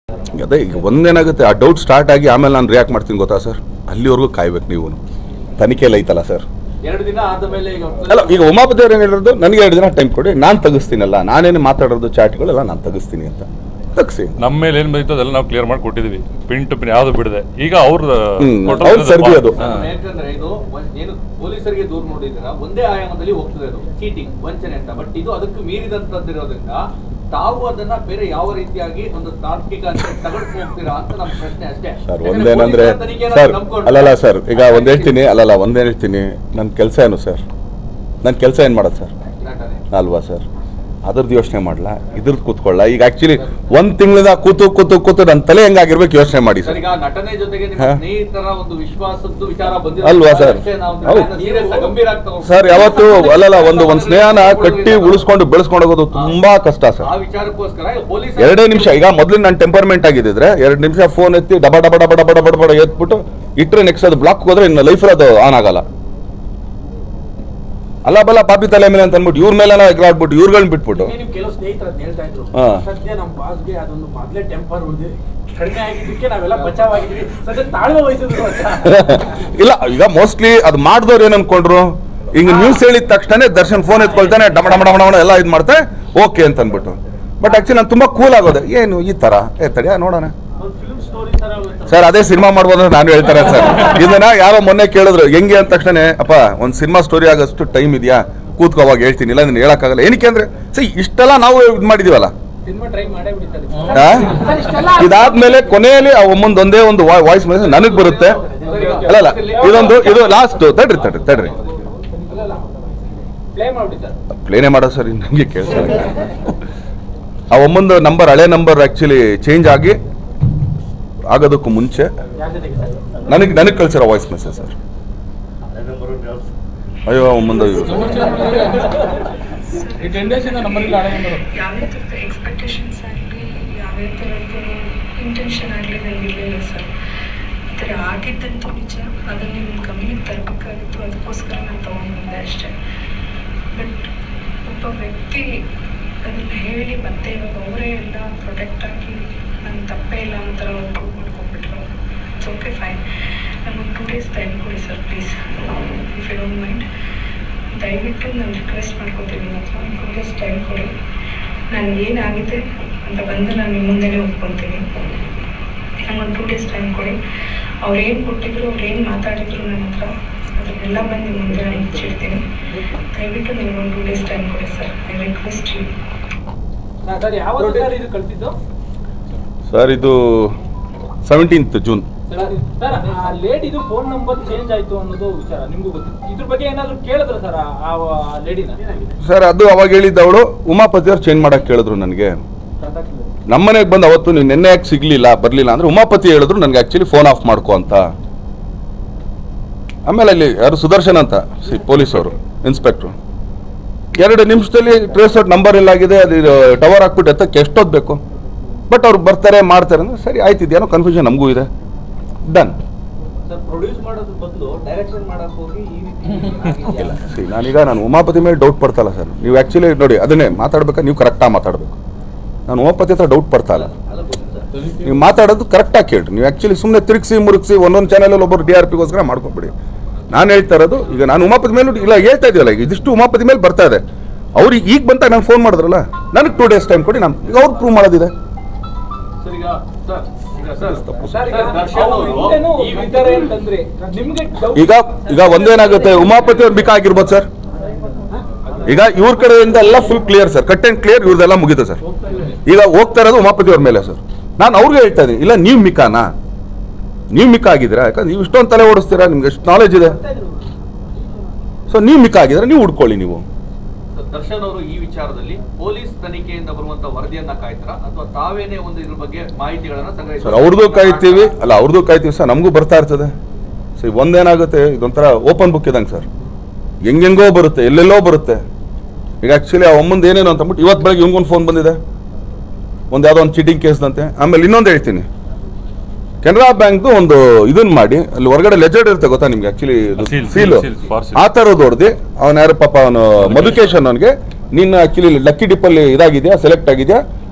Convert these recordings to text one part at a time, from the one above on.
ಅದೇ ಈಗ ಒಂದೇನಾಗುತ್ತೆ ಆ ಡೌಟ್ ಸ್ಟಾರ್ಟ್ ಆಗಿ ಆಮೇಲೆ ನಾನು ರಿಯಾಕ್ಟ್ ಮಾಡ್ತೀನಿ ಗೊತ್ತಾ ಸರ್ ಅಲ್ಲಿವರೆಗೂ ಕಾಯ್ಬೇಕು ನೀವು ತನಿಖೆಯಲ್ಲಿ ಐತಲ್ಲ ಸರ್ ಎರಡು ದಿನ ಆದ ಮೇಲೆ ಈಗ ಅಲ್ಲ ಈಗ ಉಮಾಪತಿ ಅವ್ರು ಏನು ಹೇಳಿರೋದು ನನಗೆ ಎರಡು ದಿನ ಟೈಮ್ ಕೊಡಿ ನಾನು ತೆಗಿಸ್ತೀನಲ್ಲ ನಾನೇನು ಮಾತಾಡೋದು ಚಾಟ್ಗಳೆಲ್ಲ ನಾನು ತೆಗಿಸ್ತೀನಿ ಅಂತ ತೆಗಿಸಿ ನಮ್ಮ ಮೇಲೆ ಏನ್ ಬಂದಿತ್ತು ಅದೆಲ್ಲ ನಾವು ಕ್ಲಿಯರ್ ಮಾಡಿ ಕೊಟ್ಟಿದೀವಿ ಪಿನ್ ಟು ಪಿನ್ ಯಾವ್ದು ಬಿಡದೆ ಈಗ ಅವ್ರ ಹ್ಮ್, ಅವ್ರ್ ಸರ್ದಿ ಅದು. ಯಾಕಂದ್ರೆ ಇದು ಒಂದ್- ಏನು ಪೊಲೀಸರಿಗೆ ದೂರ ನೋಡಿದ್ದೀರಾ ಒಂದೇ ಆಯಾಮದಲ್ಲಿ ಹೋಗ್ತದೆ ಅದು ಚೀಟಿಂಗ್ ವಂಚನೆ ಅಂತ ಬಟ್ ಇದು ಅದಕ್ಕೆ ಮೀರಿದಂತದ್ದಿರೋದ್ರಿಂದ ತಾವು ಅದನ್ನ ಬೇರೆ ಯಾವ ರೀತಿಯಾಗಿ ಒಂದು ತಾರ್ಕಿಕ ಅಂತ ತಗೊಂಡು ಹೋಗ್ತೀರಾ ಅಂತ ನಮ್ಮ ಪ್ರಶ್ನೆ ಅಷ್ಟೇ ಸರ್ ಯಾಕಂದ್ರೆ ಒಂದೇನಂದ್ರೆ ಪೊಲೀಸರ ತನಿಖೆನ ಸರ್ ನಂಬ್ಕೊಂಡು- ಅಲ್ಲಲ್ಲ ಸರ್ ಈಗ ಒಂದು ಹೇಳ್ತೀನಿ ಅಲ್ಲಲ್ಲ ಒಂದೇ ಹೇಳ್ತೀನಿ ನನ್ನ ಕೆಲಸ ಏನು ಸರ್ ನನ್ನ ಕೆಲಸ ಏನು ಮಾಡೋದು ಸರ್ ನಟನೆ. ಅಲ್ವಾ ಸರ್ ಅದ್ರದ್ದು ಯೋಚನೆ ಮಾಡಲ್ಲ ಇದ್ರದ್ದು ಕೂತ್ಕೊಳ್ಳ ಈಗ ಆಕ್ಚುಲಿ ಒಂದ್ ತಿಂಗಳಿಂದ ಕೂತು ಕೂತು ಕೂತು ನನ್ನ ತಲೆ ಹೆಂಗಾಗಿರ್ಬೇಕು ಯೋಚನೆ ಮಾಡಿ ಸರ್ ಸರ್ ಈಗ ನಟನೆ ಜೊತೆಗೆ ನಿಮ್ಮ ಹಾ. ಸ್ನೇಹಿತರ ಒಂದು ವಿಶ್ವಾಸದ್ದು ವಿಚಾರ ಬಂದಿರೋ ಅಲ್ವಾ ಸರ್? ಹೌದು. ಸೀರಿಯಸ್ ಗಂಭೀರ ಆಗ್ತಾ ಹೋಗ್ತದೆ. ಸರ್ ಯಾವತ್ತು ಅಲ್ಲಲ್ಲ ಒಂದು ಒಂದು ಸ್ನೇಹನ ಕಟ್ಟಿ ಉಳಿಸ್ಕೊಂಡು ಬೆಳೆಸ್ಕೊಂಡು ಹೋಗೋದು ತುಂಬಾ ಕಷ್ಟ ಸರ್ ಆ ವಿಚಾರಕ್ಕೋಸ್ಕರ ಈಗ ಪೊಲೀಸ್ ಎರಡೇ ನಿಮಿಷ ಈಗ ಮೊದಲು ನನ್ನ ಟೆಂಪರ್ಮೆಂಟ್ ಆಗಿದ್ದಿದ್ರೆ ಎರಡು ನಿಮಿಷ ಫೋನ್ ಎತ್ತಿ ಡಬ ಡಬ ಡಬ ಡಬ ಡಬ ಡಬ ಎತ್ಬಿಟ್ಟು ಇಟ್ಟರೆ ನೆಕ್ಸ್ಟ್ ಅದು ಬ್ಲಾಕ್ ಹೋದ್ರೆ ಇನ್ನು ಲೈಫಲ್ಲಿ ಅದು ಆನ್ ಆಗಲ್ಲ ಅಲ್ಲ ಬಲ್ಲ ಪಾಪಿ ತಲೆ ಮೇಲೆ ಅಂತ ಅಂದ್ಬಿಟ್ಟು ಇವ್ರ ಮೇಲೆ ಎಗ್ರಾಡ್ಬಿಟ್ಟು ಇವ್ರುಗಳನ್ನ ಬಿಟ್ಬಿಟ್ಟು ನಿಮ್ಗೆ ನೀವು ಕೆಲವು ಸ್ನೇಹಿತರು ಅದ್ನ ಹೇಳ್ತಾ ಇದ್ರು ಹಾ. ಸದ್ಯ ನಮ್ಮ ಬಾಸ್ಗೆ ಅದೊಂದು ಮೊದಲೇ ಟೆಂಪರ್ ಉಳಿದು ಕಡಿಮೆ ಆಗಿದ್ದಕ್ಕೆ ನಾವೆಲ್ಲ ಬಚಾವಾಗಿದ್ವಿ ಸದ್ಯ ತಾಳ್ಮೆ ವಹಿಸಿದ್ರು ಅಂತ ಇಲ್ಲ ಈಗ ಮೋಸ್ಟ್ಲಿ ಅದು ಮಾಡಿದವ್ರು ಏನ್ ಅನ್ಕೊಂಡ್ರು ಹಿಂಗ ನ್ಯೂಸ್ ಹೇಳಿದ ತಕ್ಷಣ ದರ್ಶನ್ ಫೋನ್ ಎತ್ಕೊಳ್ತಾನೆ ಡಮ ಡಮ ಡಮ ಡಮ ಎಲ್ಲ ಇದು ಮಾಡ್ತಾರೆ ಓಕೆ ಅಂತ ಅಂದ್ಬಿಟ್ಟು ಬಟ್ ಆಕ್ಚುಲಿ ನಾನು ತುಂಬಾ ಕೂಲ್ ಆಗೋದೆ ಏನು ಈ ತರ ಏ ತಡಿಯ ನೋಡೋಣ ಒಂದು ಫಿಲ್ಮ್ ಸ್ಟೋರಿ ತರ ಒಂದು ಸರ್ ಅದೇ ಸಿನಿಮಾ ಮಾಡ್ಬೋದು ಅಂತ ನಾನು ಹೇಳ್ತಾರೆ ಸರ್ ಇದನ್ನ ಯಾರೋ ಮೊನ್ನೆ ಕೇಳಿದ್ರು ಹೆಂಗೆ ಅಂದ ತಕ್ಷಣ ಅಪ್ಪ ಒಂದು ಸಿನಿಮಾ ಸ್ಟೋರಿ ಆಗೋಷ್ಟು ಟೈಮ್ ಇದೆಯಾ ಕೂತ್ಕೋ ಅವಾಗ ಹೇಳ್ತೀನಿ ಇಲ್ಲ ನೀನು ಹೇಳಕ್ಕಾಗಲ್ಲ ಏನಕ್ಕೆ ಅಂದ್ರೆ ಸಿ ಇಷ್ಟೆಲ್ಲ ನಾವು ಇದು ಮಾಡಿದೀವಲ್ಲ ಸಿನಿಮಾ ಟ್ರೈ ಮಾಡೇ ಬಿಡ್ತಾರೆ ಆ? ಇದಾದ್ಮೇಲೆ ಕೊನೆಯಲ್ಲಿ ಆ ಒಮ್ಮೊಂದು ಒಂದೇ ಒಂದು ವಾಯ್ಸ್ ನನಗೆ ಬರುತ್ತೆ ಅಲ್ಲ ಅಲ್ಲ ಇದೊಂದು ಇದು ಲಾಸ್ಟ್ ತಡ್ರಿ ತಡ್ರಿ ತಡ್ರಿ ಪ್ಲೇ ಮಾಡ್ಬಿಟ್ಟಿದ್ದಾರೆ ಪ್ಲೇನೇ ಮಾಡೋ ಸರ್ ನನಗೆ ಕೇಳ್ಸ ಆ ಒಮ್ಮೊಂದು ನಂಬರ್ ಹಳೆ ನಂಬರ್ ಆಕ್ಚುಲಿ ಚೇಂಜ್ ಆಗಿ ಆಗೋದಕ್ಕೂ ಮುಂಚೆ ಯಾರ ಜೊತೆಗೆ ಸರ್ ನನಗೆ ನನಗೆ ಕಳ್ಸಿರೋ ವಾಯ್ಸ್ ಮೆಸೇಜ್ ಸರ್ ಅಯ್ಯೋ ಮುಂದೆ ಈ ಟೆನ್ ಡೇಸ್ ಇಂದ ನಂಬರ್ ಇಲ್ಲ ಹಳೆ ನಂಬರ್ ಯಾವುದೇ ಥರದ ಎಕ್ಸ್ಪೆಕ್ಟೇಷನ್ಸ್ ಆಗಲಿ ಯಾವುದೇ ಥರದ್ದು ಇಂಟೆನ್ಷನ್ ಆಗಲಿ ನನಗಿರಲಿಲ್ಲ ಸರ್ ಈ ಥರ ಆಗಿದ್ದಂತೂ ನಿಜ ಅದನ್ನು ನಿಮ್ಮ ಗಮನಕ್ಕೆ ತರಬೇಕಾಗಿತ್ತು ಅದಕ್ಕೋಸ್ಕರ ನಾನು ತೊಗೊಂಡ್ಬಂದೆ ಅಷ್ಟೇ ಬಟ್ ಒಬ್ಬ ವ್ಯಕ್ತಿ ಅದನ್ನು ಹೇಳಿ ಮತ್ತೆ ಇವಾಗ ಅವರೇ ಎಲ್ಲ ಪ್ರೊಟೆಕ್ಟ್ ಆಗಿ ನನ್ನ ತಪ್ಪೇ ಇಲ್ಲ ಅಂತ ಪ್ರೂವ್ ಮಾಡ್ಕೊಂಡ್ಬಿಟ್ರು ಇಟ್ಸ್ ಓಕೆ ಫೈನ್ ನಮಗೆ ಟೂ ಡೇಸ್ ಟೈಮ್ ಕೊಡಿ sir please if you don't mind ದಯವಿಟ್ಟು ನಾನು ರಿಕ್ವೆಸ್ಟ್ ಮಾಡ್ಕೊತೀನಿ ನಿಮ್ಮ ಹತ್ರ ಟೂ ಡೇಸ್ ಟೈಮ್ ಕೊಡಿ ನನಗೆ ಏನಾಗಿದೆ ಅಂತ ಬಂದು ನಾನು ನಿಮ್ಮ ಮುಂದೆನೇ ಒಪ್ಕೊತೀನಿ ನಂಗೊಂದು ಟೂ ಡೇಸ್ ಟೈಮ್ ಕೊಡಿ ಅವ್ರು ಏನು ಕೊಟ್ಟಿದ್ರು ಅವ್ರು ಏನು ಮಾತಾಡಿದ್ರು ನನ್ನ ಹತ್ರ ಅದನ್ನೆಲ್ಲ ಬಂದು ನಿಮ್ಮ ಮುಂದೆ ನಾನು ಮುಚ್ಚಿಡ್ತೀನಿ ದಯವಿಟ್ಟು ನನಗೊಂದು ಟೂ ಡೇಸ್ ಟೈಮ್ ಕೊಡಿ sir I request you sir ಯಾವಾಗ ಸರ್ ಇದು ಕಳ್ತಿದ್ದು ಸರ್ ಇದು ಸೆವೆಂಟೀನ್ತ್ ಜೂನ್ ಸರ್ ಆ ಲೇಡಿದು ಫೋನ್ ನಂಬರ್ ಚೇಂಜ್ ಆಯ್ತು ಅನ್ನೋದು ವಿಚಾರ ನಿಮ್ಗೂ ಗೊತ್ತಿತ್ತು ಇದ್ರ ಬಗ್ಗೆ ಏನಾದ್ರು ಕೇಳಿದ್ರ ಸರ್ ಆ ಲೇಡಿನ ಸರ್ ಅದು ಅವಾಗ ಹೇಳಿದ್ದವಳು ಉಮಾಪತಿ ಅವ್ರು ಚೇಂಜ್ ಮಾಡಕ್ ಕೇಳಿದ್ರು ನನಗೆ ನಮ್ಮನೆಗೆ ಬಂದು ಅವತ್ತು ನೀವು ನಿನ್ನೆ ಯಾಕೆ ಸಿಗ್ಲಿಲ್ಲ ಬರ್ಲಿಲ್ಲ ಅಂದ್ರೆ ಉಮಾಪತಿ ಹೇಳಿದ್ರು ನನಗೆ ಆಕ್ಚುಲಿ ಫೋನ್ ಆಫ್ ಮಾಡ್ಕೊ ಅಂತ ಆಮೇಲೆ ಅಲ್ಲಿ ಯಾರು ಸುದರ್ಶನ್ ಅಂತ ಸಿ ಪೊಲೀಸ್ ಅವರು ಇನ್ಸ್ಪೆಕ್ಟ್ರು ಎರಡು ನಿಮಿಷದಲ್ಲಿ ಟ್ರೇಸ್ ಔಟ್ ನಂಬರ್ ಎಲ್ಲ ಆಗಿದೆ ಅದು ಟವರ್ ಹಾಕ್ಬಿಟ್ಟು ಎತ್ತಕ್ಕೆ ಎಷ್ಟೊತ್ತು ಬೇಕು ಬಟ್ ಅವ್ರು ಬರ್ತಾರೆ ಮಾಡ್ತಾರೆ ಅಂದ್ರೆ ಸರಿ ಆಯ್ತು ಇದೇನೋ ಕನ್ಫ್ಯೂಷನ್ ನಮಗೂ ಇದೆ ಡನ್ ಸರ್ ಪ್ರೊಡ್ಯೂಸ್ ಮಾಡೋದ್ರ ಬದಲು ಡೈರೆಕ್ಷನ್ ಮಾಡಕ್ ಹೋಗಿ ಈ ರೀತಿ ಇಲ್ಲ ಸಿ ನಾನೀಗ ನಾನು ಉಮಾಪತಿ ಮೇಲೆ ಡೌಟ್ ಪಡ್ತಲ್ಲ ಸರ್ ನೀವು ಆ್ಯಕ್ಚುಲಿ ನೋಡಿ ಅದನ್ನೇ ಮಾತಾಡ್ಬೇಕಾದ್ರೆ ನೀವು ಕರೆಕ್ಟಾಗಿ ಮಾತಾಡಬೇಕು ನಾನು ಉಮಾಪತಿ ಹತ್ರ ಡೌಟ್ ಪಡ್ತಾ ಇಲ್ಲ ಅಲ್ಲ ಸರ್ ನೀವು ಮಾತಾಡೋದು ಕರೆಕ್ಟಾಗಿ ಕೇಳ್ರಿ ನೀವು ಆ್ಯಕ್ಚುಲಿ ಸುಮ್ಮನೆ ತಿರುಗಿಸಿ ಮುರುಗಿಸಿ ಒಂದೊಂದು ಚಾನಲಲ್ಲಿ ಒಬ್ಬರು ಡಿ ಆರ್ ಪಿಗೋಸ್ಕರ ಮಾಡ್ಕೊಂಬಿಡಿ ನಾನು ಹೇಳ್ತಾ ಇರೋದು ಈಗ ನಾನು ಉಮಾಪತಿ ಮೇಲೆ ಇಲ್ಲ ಹೇಳ್ತಾ ಇದೆಯಲ್ಲ ಈಗ ಇದಿಷ್ಟು ಉಮಾಪತಿ ಮೇಲೆ ಬರ್ತಾ ಇದೆ ಅವ್ರಿಗೆ ಈಗ ಬಂದಾಗ ನಾನು ಫೋನ್ ಮಾಡಿದ್ರಲ್ಲ ನನಗೆ ಟೂ ಡೇಸ್ ಟೈಮ್ ಕೊಡಿ ನಾನು ಈಗ ಅವ್ರು ಪ್ರೂವ್ ಮಾಡೋದಿದೆ ಸರ್ ಈಗ ಸರ್ ಈಗ ಸರ್ ಸರ್ ಈಗ ದರ್ಶನ್ ಅವ್ರು ಅವರು ಹಿಂದೆನೂ ಈ ಇದ್ದಾರೆ ಅಂತಂದ್ರೆ ನಿಮ್ಗೆ doubt- ಈಗ ಈಗ ಒಂದೇನಾಗುತ್ತೆ ಉಮಾಪತಿ ಅವ್ರು ಬಿಕಾ ಆಗಿರ್ಬೋದು ಸರ್ ಈಗ ಇವ್ರ ಕಡೆಯಿಂದ ಎಲ್ಲ full clear sir cut and clear ಇವ್ರದೆಲ್ಲ ಮುಗಿತು ಸರ್ ಈಗ ಹೋಗ್ತಾ ಇರೋದು ಉಮಾಪತಿ ಅವ್ರ ಮೇಲೆ ಸರ್ ನಾನು ಅವ್ರಿಗೆ ಹೇಳ್ತಾ ಇದ್ದೀನಿ ಇಲ್ಲ ನೀವು ಮಿಕಾನಾ ನೀವು ಮಿಕಾ ಆಗಿದ್ದೀರಾ ಯಾಕಂದ್ರೆ ನೀವು ಇಷ್ಟೊಂದು ತಲೆ ಓಡಿಸ್ತೀರಾ ನಿಮ್ಗೆ ಎಷ್ಟು ನಾಲೆಜ್ ಇದೆ ಸೊ ನೀವು ಮಿಕಾ ಆಗಿದ್ರೆ ನೀವು ಹುಡ್ಕೊಳ್ಳಿ ನೀವು ದರ್ಶನ್ ಅವರು ಈ ವಿಚಾರದಲ್ಲಿ ಪೊಲೀಸ್ ತನಿಖೆಯಿಂದ ಬರುವಂತ ವರದಿಯನ್ನ ಕಾಯ್ತಾರ ಅಥವಾ ತಾವೇನೇ ಒಂದು ಇದ್ರ ಬಗ್ಗೆ ಮಾಹಿತಿಗಳನ್ನ ಸರ್ ಸಂಗ್ರಹಿಸಿ ಅವ್ರದ್ದು ಕಾಯ್ತೀವಿ ಅಲ್ಲ ಅವ್ರದ್ದು ಕಾಯ್ತೀವಿ ಸರ್ ನಮಗೂ ಬರ್ತಾ ಇರ್ತದೆ ಸೊ ಒಂದೇನಾಗುತ್ತೆ ಇದೊಂಥರ ಓಪನ್ ಬುಕ್ ಇದಂಗೆ ಸರ್ ಹೆಂಗೆಂಗೋ ಬರುತ್ತೆ ಎಲ್ಲೆಲ್ಲೋ ಬರುತ್ತೆ ಈಗ ಆ್ಯಕ್ಚುಲಿ ಆ ಒಮ್ಮಂದು ಏನೇನು ಅಂತ ಅಂದ್ಬಿಟ್ಟು ಇವತ್ತು ಬೆಳಗ್ಗೆ ಇವಂಗೊಂದು ಫೋನ್ ಬಂದಿದೆ ಒಂದು ಯಾವುದೋ ಒಂದು ಚೀಟಿಂಗ್ ಕೇಸ್ದಂತೆ ಆಮೇಲೆ ಇನ್ನೊಂದು ಹೇಳ್ತೀನಿ ಕೆನರಾ ಬ್ಯಾಂಕ್ದು ಒಂದು ಇದನ್ನ ಮಾಡಿ ಅಲ್ಲಿ ಹೊರಗಡೆ ಲೆಜರ್ಡ್ ಇರುತ್ತೆ ಗೊತ್ತಾ ನಿಮ್ಗೆ actually Seal, seal seal, for seal. ಆ ಥರದ್ದು ಹೊಡೆದು ಅವನ ಯಾರು ಪಾಪ ಅವನು ಮಧುಕೇಶ್ ಅವನಿಗೆ ನೀನು ಆಕ್ಚುಲಿ ಲಕ್ಕಿ ಡಿಪ್ಪಲ್ಲಿ ಇದಾಗಿದೆಯಾ ಸೆಲೆಕ್ಟ್ ಆಗಿದೆಯಾ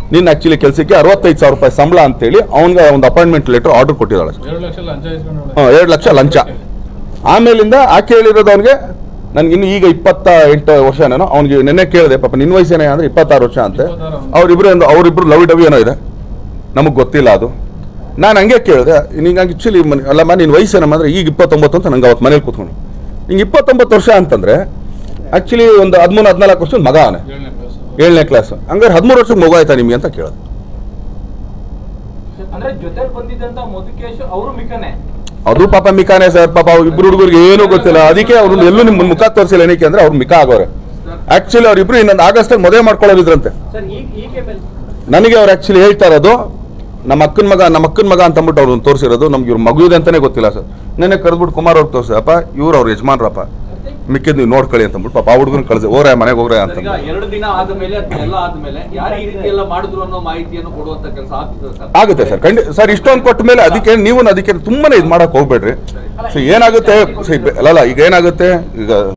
ನೀನು ಆ್ಯಕ್ಚುಲಿ ಕೆಲಸಕ್ಕೆ ಅರವತ್ತೈದು ಸಾವಿರ ರೂಪಾಯಿ ಸಂಬಳ ಅಂತೇಳಿ ಅವ್ನಿಗೆ ಒಂದು ಅಪಾಯಿಂಟ್ಮೆಂಟ್ ಲೆಟರ್ ಆರ್ಡರ್ ಕೊಟ್ಟಿದ್ದಾಳೆ ಎರಡು ಲಕ್ಷ ಲಂಚ ಇಸ್ಕೊಂಡು ಹಾಂ ಎರಡು ಲಕ್ಷ ಲಂಚ ಆಮೇಲಿಂದ ಆಕೆ ಹೇಳಿರೋದು ಅವನಿಗೆ ನನ್ಗೆ ಇನ್ನು ಈಗ ಇಪ್ಪತ್ತ ಎಂಟು ವರ್ಷನೇನೋ ಅವ್ನಿಗೆ ನೆನ್ನೆ ಕೇಳಿದೆ ಪಾಪ ನಿನ್ನ ವಯಸ್ಸೇನೆ ಅಂದರೆ ಇಪ್ಪತ್ತಾರು ವರ್ಷ ಅಂತೆ ಇಪ್ಪತ್ತಾರು. ಅವರಿಬ್ರು ಒಂದು ಅವರಿಬ್ರು ಲವ್ ಡವ್ ಏನೋ ಇದೆ ನಮಗೆ ಗೊತ್ತಿಲ್ಲ ಅದು ನಾನು ಹಂಗೆ ಕೇಳಿದೆ ನಿಂಗೆ ಆ್ಯಕ್ಚುಲಿ ಮನೆ ಅಲ್ಲಮ್ಮ ನಿನ್ನ ವಯಸ್ಸೇನಮ್ಮ ಅಂದರೆ ಈಗ ಇಪ್ಪತ್ತೊಂಬತ್ತು ಅಂತ ನಂಗೆ ಅವತ್ತು ಮನೇಲಿ ಕೂತ್ಕೊಂಡು ನಿಂಗೆ ಇಪ್ಪತ್ತೊಂಬತ್ತು ವರ್ಷ ಅಂತಂದರೆ ಆ್ಯಕ್ಚುಲಿ ಒಂದು ಹದಿಮೂರು ಹದಿನಾಲ್ಕು ವರ್ಷದ ಮಗ ಅವನೇ ಏಳನೇ ಕ್ಲಾಸ್ ಏಳನೇ ಕ್ಲಾಸ್ ಹಂಗಾರೆ ಹದಿಮೂರು ವರ್ಷಕ್ಕೆ ಮಗು ಆಯ್ತಾ ನಿಮಗೆ ಅಂತ ಕೇಳಿದೆ ಅಂದ್ರೆ ಜೊತೆಲಿ ಬಂದಿದ್ದಂತ ಮಧುಕೇಶ್ ಅವರು ಮಿಕನೆ ಅದು ಪಾಪ ಮಿಕಾನೇ ಸರ್ ಪಾಪ ಅವ್ರು ಇಬ್ರು ಹುಡುಗರಿಗೆ ಏನೂ ಗೊತ್ತಿಲ್ಲ ಅದಕ್ಕೆ ಅವ್ರು ಎಲ್ಲೂ ನಿಮ್ಮ ಮುಖ ತೋರಿಸಿಲ್ಲ ಏನಕ್ಕೆ ಅಂದ್ರೆ ಅವ್ರು ಮಿಕಾ ಆಗೋರೆ ಆಕ್ಚುಲಿ ಅವ್ರಿಬ್ರು ಇನ್ನೊಂದು ಆಗಸ್ಟಲ್ಲಿ ಮದುವೆ ಮಾಡ್ಕೊಳ್ಳೋದಿದ್ರಂತೆ ಸರ್ ಈಗ ಈಕೆ ಮೇಲೆ ನನಗೆ ಅವ್ರು ಆಕ್ಚುಲಿ ಹೇಳ್ತಾ ಇರೋದು ನಮ್ಮ ಅಕ್ಕನ ಮಗ ನಮ್ಮ ಅಕ್ಕನ ಮಗ ಅಂತ ಅಂದ್ಬಿಟ್ಟು ಅವ್ರನ್ನ ತೋರಿಸಿರೋದು ನಮ್ಗೆ ಇವ್ರು ಮಗು ಇದೆ ಅಂತಾನೆ ಗೊತ್ತಿಲ್ಲ ಸರ್ ನೆನ್ನೆ ಕರೆದ್ಬಿಟ್ಟು ಕುಮಾರ್ ಅವ್ರಿಗೆ ತೋರಿಸಪ್ಪ ಇವ್ರು ಅವ್ರ ಯಜಮಾನ್ರಪ್ಪ ಮಿಕ್ಕಿದ್ ನೀವು ನೋಡ್ಕೊಳ್ಳಿ ಅಂತ ಅಂದ್ಬಿಟ್ಟು ಪಾಪ ಆ ಹುಡುಗನ ಕಳಿಸಿ ಹೋಗ್ರೆ ಮನೆಗೆ ಹೋಗ್ರೆ ಅಂತ ಈಗ ಎರಡು ದಿನ ಆದ್ಮೇಲೆ ಎಲ್ಲ ಆದ್ಮೇಲೆ ಯಾರು ಈ ರೀತಿ ಎಲ್ಲ ಮಾಡಿದ್ರು ಅನ್ನೋ ಮಾಹಿತಿಯನ್ನು ಕೊಡುವಂತ ಕೆಲಸ ಆಗ್ತದೆ ಸರ್ ಆಗುತ್ತೆ ಸರ್ ಖಂಡಿತ ಸರ್ ಇಷ್ಟೊಂದು ಕೊಟ್ಟ ಮೇಲೆ ಅದಕ್ಕೆ ನೀವು ಅದಕ್ಕೆ ತುಂಬಾನೇ ಇದು ಮಾಡಕ್ ಹೋಗ್ಬೇಡ್ರಿ ಸೊ ಏನಾಗುತ್ತೆ ಸೊ, ಅಲ್ಲಲ್ಲ ಈಗ ಏನಾಗುತ್ತೆ ಈಗ